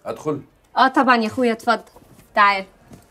ادخل اه طبعا يا اخويا اتفضل تعال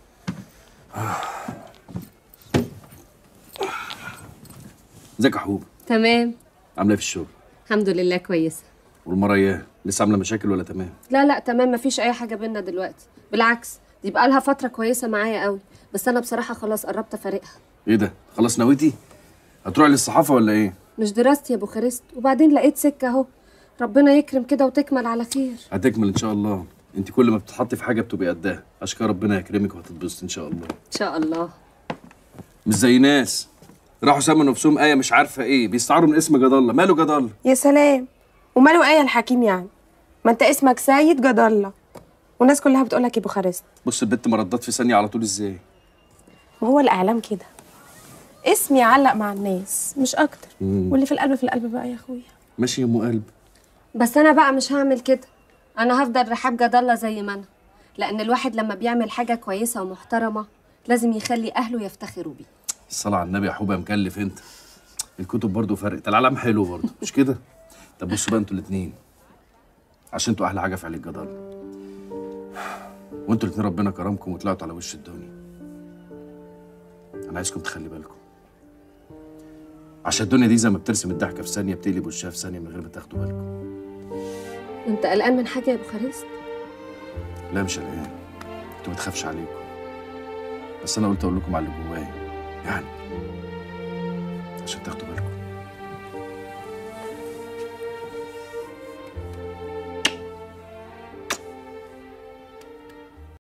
ازيك يا حبوب تمام عامله ايه في الشغل الحمد لله كويسه والمره ايه لسه عامله مشاكل ولا تمام لا لا تمام مفيش اي حاجه بينا دلوقتي بالعكس دي بقى لها فتره كويسه معايا قوي بس انا بصراحه خلاص قربت افارقها ايه ده خلاص نويتي هتروحي للصحافه ولا ايه مش دراستي يا بوخارست وبعدين لقيت سكه اهو ربنا يكرم كده وتكمل على خير هتكمل ان شاء الله انت كل ما بتتحطي في حاجه بتبقي قدها اشكال ربنا يكرمك وهتتبسطي ان شاء الله ان شاء الله مش زي ناس راحوا سموا نفسهم ايه مش عارفه ايه بيستعاروا من اسم جد الله ماله جد الله يا سلام وماله ايه الحكيم يعني ما انت اسمك سيد جد الله والناس كلها بتقولك يا بوخارست بص البت مردات في ثانيه على طول ازاي ما هو الاعلام كده اسمي يعلق مع الناس مش اكتر واللي في القلب في القلب بقى يا اخويا ماشي يا ام قلب بس انا بقى مش هعمل كده انا هفضل رحاب جد الله زي ما انا لان الواحد لما بيعمل حاجه كويسه ومحترمه لازم يخلي اهله يفتخروا بيه الصلاة على النبي يا حبوبة مكلف انت الكتب برضو فرقت العالم حلو برضو مش كده طب بصوا بقى انتوا الاتنين عشان انتوا احلى حاجة في عيلة جدل وانتوا الاتنين ربنا كرمكم وطلعتوا على وش الدنيا انا عايزكم تخلي بالكم عشان الدنيا دي زي ما بترسم الضحكة في ثانية بتقلب وشها في ثانية من غير ما تاخدوا بالكم انت قلقان من حاجه يا بوخارست لا مش قلقان انتوا ما تخافش عليكم بس انا قلت اقول لكم على اللي جوايا يعني عشان تاخدوا بالكم